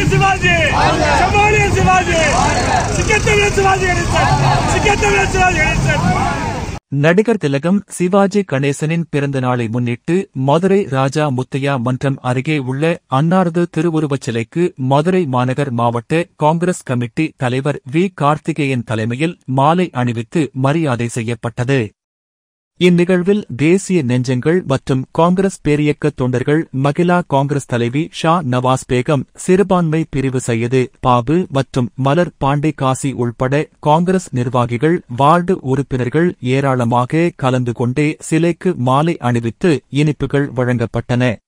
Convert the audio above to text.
சிவாஜி செம்மானியன் சிவாஜி சிக்கத்தமிழன் சிவாஜி கணேசன் சிக்கத்தமிழன் சிவாஜி கணேசன் நடிகர் திலகம் சிவாஜி கணேசனின் பிறந்த நாளை முன்னிட்டு மதுரை ராஜா முத்தையா மன்றம் அருகே உள்ள அன்னாரது திருவுருவச் சிலைக்கு மதுரை மாநகர் மாவட்ட காங்கிரஸ் கமிட்டி தலைவர் வி கார்த்திகேயன் தலைமையில் மாலை அணிவித்து மரியாதை செய்யப்பட்டது இந்நிகழ்வில் தேசிய நெஞ்சங்கள் மற்றும் காங்கிரஸ் பேரியக்க தொண்டர்கள் மகிழா காங்கிரஸ் தலைவி ஷா நவாஸ் பேகம் சிறுபான்மை பிரிவு சையது பாபு மற்றும் மலர் பாண்டே காசி உள்பட காங்கிரஸ் நிர்வாகிகள் வார்டு உறுப்பினர்கள் ஏராளமாக கலந்து கொண்டே சிலைக்கு மாலை அணிவித்து இனிப்புகள் வழங்கப்பட்டன